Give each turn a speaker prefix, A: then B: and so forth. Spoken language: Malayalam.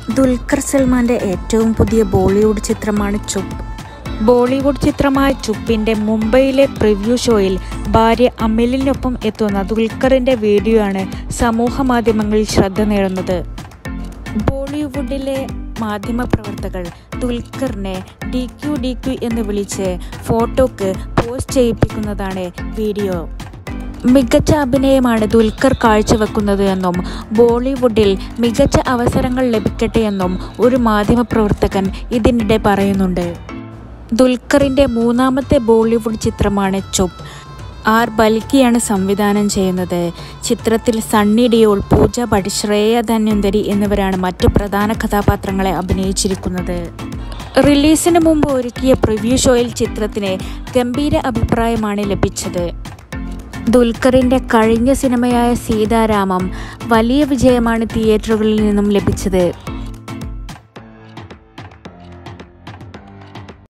A: ദുൽഖർ സൽമാന്റെ ഏറ്റവും പുതിയ ബോളിവുഡ് ചിത്രമാണ് ചുപ്പ് ബോളിവുഡ് ചിത്രമായ ചുപ്പിന്റെ മുംബൈയിലെ പ്രിവ്യൂ ഷോയിൽ ഭാര്യ അമിലിനൊപ്പം എത്തുന്ന ദുൽഖറിന്റെ വീഡിയോ ആണ് സമൂഹ മാധ്യമങ്ങളിൽ ശ്രദ്ധ നേടുന്നത് ബോളിവുഡിലെ മാധ്യമപ്രവർത്തകർ ദുൽഖറിനെ ഡി ക്യു ഡി ക്യു എന്ന് വിളിച്ച് ഫോട്ടോക്ക് പോസ്റ്റ് ചെയ്യിപ്പിക്കുന്നതാണ് വീഡിയോ മികച്ച അഭിനയമാണ് ദുൽഖർ കാഴ്ചവെക്കുന്നത് എന്നും ബോളിവുഡിൽ മികച്ച അവസരങ്ങൾ ലഭിക്കട്ടെ എന്നും ഒരു മാധ്യമപ്രവർത്തകൻ ഇതിനിടെ പറയുന്നുണ്ട് ദുൽഖറിൻ്റെ മൂന്നാമത്തെ ബോളിവുഡ് ചിത്രമാണ് ചുപ്പ് ആർ ബൽക്കിയാണ് സംവിധാനം ചെയ്യുന്നത് ചിത്രത്തിൽ സണ്ണി ഡിയോൾ പൂജ ഭട്ട് ശ്രേയ ധന്വന്തരി എന്നിവരാണ് മറ്റു പ്രധാന കഥാപാത്രങ്ങളെ അഭിനയിച്ചിരിക്കുന്നത് റിലീസിന് മുമ്പ് ഒരുക്കിയ പ്രിവ്യൂ ഷോയിൽ ചിത്രത്തിന് ഗംഭീര അഭിപ്രായമാണ് ലഭിച്ചത് ദുൽഖറിൻ്റെ കഴിഞ്ഞ സിനിമയായ സീതാരാമം വലിയ വിജയമാണ് തിയേറ്ററുകളിൽ നിന്നും ലഭിച്ചത്